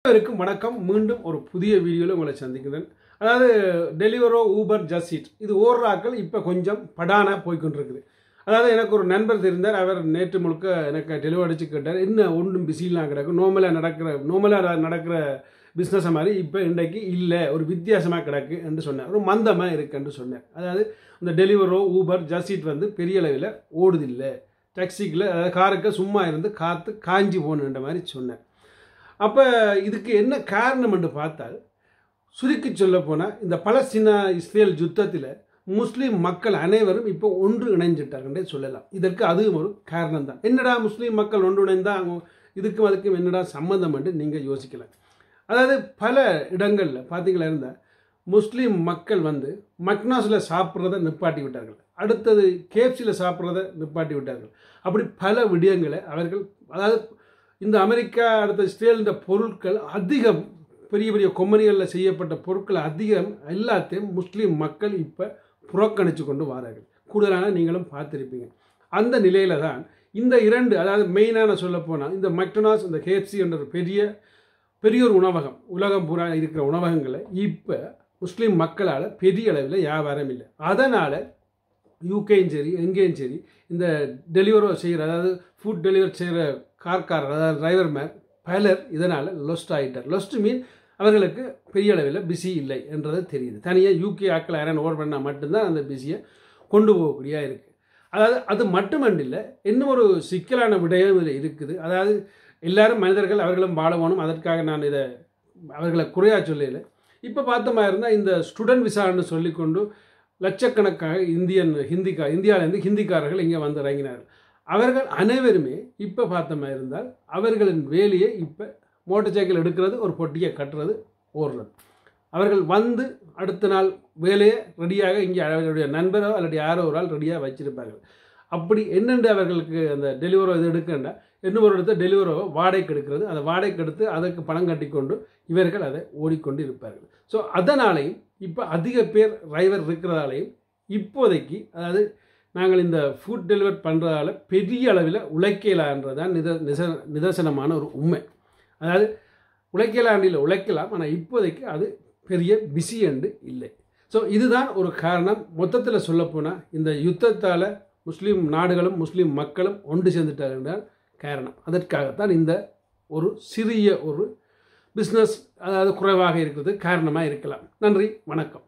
அனைவருக்கும் வணக்கம் மீண்டும் ஒரு புதிய வீடியோவில் உங்களை சந்திக்கிறேன் அதாவது டெலிவரோ ஊபர் ஜஸ்ட் இது ஓடுறாக்கள் இப்போ கொஞ்சம் படான போய்க்கொண்டிருக்குது அதாவது எனக்கு ஒரு நண்பர் தெரிந்தார் அவர் நேற்று முழுக்க எனக்கு டெலிவரி அடிச்சு கேட்டார் என்ன ஒன்றும் பிஸிலாம் கிடக்கும் நார்மலாக நடக்கிற நார்மலாக நடக்கிற பிஸ்னஸை மாதிரி இப்போ இன்றைக்கு இல்லை ஒரு வித்தியாசமாக கிடக்கு என்று சொன்னார் ஒரு மந்தமாக இருக்குன்னு சொன்னார் அதாவது இந்த டெலிவரோ ஊபர் ஜஸ்ட் வந்து பெரிய அளவில் ஓடுதில்லை டாக்ஸிக்கில் அதாவது காருக்கு சும்மா இருந்து காற்று காஞ்சி போகணுன்ற மாதிரி சொன்னார் அப்போ இதுக்கு என்ன காரணம் என்று பார்த்தால் சுருக்கி சொல்ல போனால் இந்த பலஸ்தீனா இஸ்ரேல் யுத்தத்தில் முஸ்லீம் மக்கள் அனைவரும் இப்போ ஒன்று இணைஞ்சிட்டாங்கன்றே சொல்லலாம் இதற்கு அதுவும் ஒரு காரணம் தான் என்னடா முஸ்லீம் மக்கள் ஒன்று இணைந்தா அவங்க இதுக்கும் அதுக்கும் என்னடா சம்மந்தம் என்று நீங்கள் யோசிக்கலாம் அதாவது பல இடங்களில் பார்த்தீங்களா இருந்தால் முஸ்லீம் மக்கள் வந்து மக்னாஸில் சாப்பிட்றத நிப்பாட்டி விட்டார்கள் அடுத்தது கேப்சியில் சாப்பிட்றத நிப்பாட்டி விட்டார்கள் அப்படி பல விடயங்களை அவர்கள் அதாவது இந்த அமெரிக்கா அடுத்த இஸ்ரேல் இந்த பொருட்கள் அதிகம் பெரிய பெரிய கொம்பனிகளில் செய்யப்பட்ட பொருட்கள் அதிகம் எல்லாத்தையும் முஸ்லீம் மக்கள் இப்போ புறக்கணித்து கொண்டு வரார்கள் கூடுதலான நீங்களும் பார்த்துருப்பீங்க அந்த நிலையில தான் இந்த இரண்டு அதாவது மெயினான சொல்ல போனால் இந்த மெக்டனாஸ் இந்த கேஎஃப்சி என்ற ஒரு பெரிய பெரிய ஒரு உணவகம் உலகம் பூரா இருக்கிற உணவகங்களை இப்போ முஸ்லீம் மக்களால் பெரிய அளவில் வியாபாரம் இல்லை அதனால் யூகேயும் சரி எங்கேயும் சரி இந்த டெலிவரோ செய்கிற அதாவது ஃபுட் டெலிவரி செய்கிற கார்காரர் அதாவது டிரைவர் மேன் பலர் இதனால் லொஸ்ட் ஆகிட்டார் லொஸ்ட் மீன் அவர்களுக்கு பெரிய அளவில் பிஸி இல்லை என்றது தெரியுது தனியாக யூகே ஆக்கள் யாரும் ஓவர் பண்ணால் மட்டும்தான் அந்த பிஸியை கொண்டு போகக்கூடியதாக இருக்குது அதாவது அது மட்டுமண்டில்லை இன்னும் ஒரு சிக்கலான விடயம் இதில் இருக்குது அதாவது எல்லாரும் மனிதர்கள் அவர்களும் வாழணும் அதற்காக நான் இதை அவர்களை குறையா சொல்லல இப்போ பார்த்தமா இருந்தால் இந்த ஸ்டூடெண்ட் விசான்னு சொல்லிக்கொண்டு லட்சக்கணக்காக இந்தியன் ஹிந்திக்கா இந்தியாவிலேருந்து ஹிந்திக்காரர்கள் இங்கே வந்து இறங்கினார்கள் அவர்கள் அனைவருமே இப்போ பார்த்தமா இருந்தால் அவர்களின் வேலையை இப்போ மோட்டர் சைக்கிள் எடுக்கிறது ஒரு பொட்டியை கட்டுறது ஓடுறது அவர்கள் வந்து அடுத்த நாள் வேலையை ரெடியாக இங்கே அவர்களுடைய நண்பரோ அல்லது யாரோ ஒரு ஆள் ரெடியாக வச்சிருப்பார்கள் அப்படி என்னென்று அவர்களுக்கு அந்த டெலிவரோ இது எடுக்கண்டா இன்னும் ஒரு இடத்த டெலிவரோ வாடகைக்கு எடுக்கிறது அந்த வாடகைக்கு எடுத்து அதற்கு பணம் கட்டிக்கொண்டு இவர்கள் அதை ஓடிக்கொண்டு இருப்பார்கள் ஸோ அதனாலையும் இப்போ அதிக பேர் டிரைவர் இருக்கிறதாலையும் இப்போதைக்கு அதாவது நாங்கள் இந்த ஃபுட் டெலிவரி பண்ணுறதால பெரிய அளவில் உழைக்கலான்றது தான் நித நிச நிதர்சனமான ஒரு உண்மை அதாவது உழைக்கலாண்டில் உழைக்கலாம் ஆனால் இப்போதைக்கு அது பெரிய பிஸி அண்டு இல்லை ஸோ இதுதான் ஒரு காரணம் மொத்தத்தில் சொல்லப்போனால் இந்த யுத்தத்தால் முஸ்லீம் நாடுகளும் முஸ்லீம் மக்களும் ஒன்று சேர்ந்துட்டார்கள் காரணம் அதற்காகத்தான் இந்த ஒரு சிறிய ஒரு பிஸ்னஸ் அதாவது குறைவாக இருக்கிறது காரணமாக இருக்கலாம் நன்றி வணக்கம்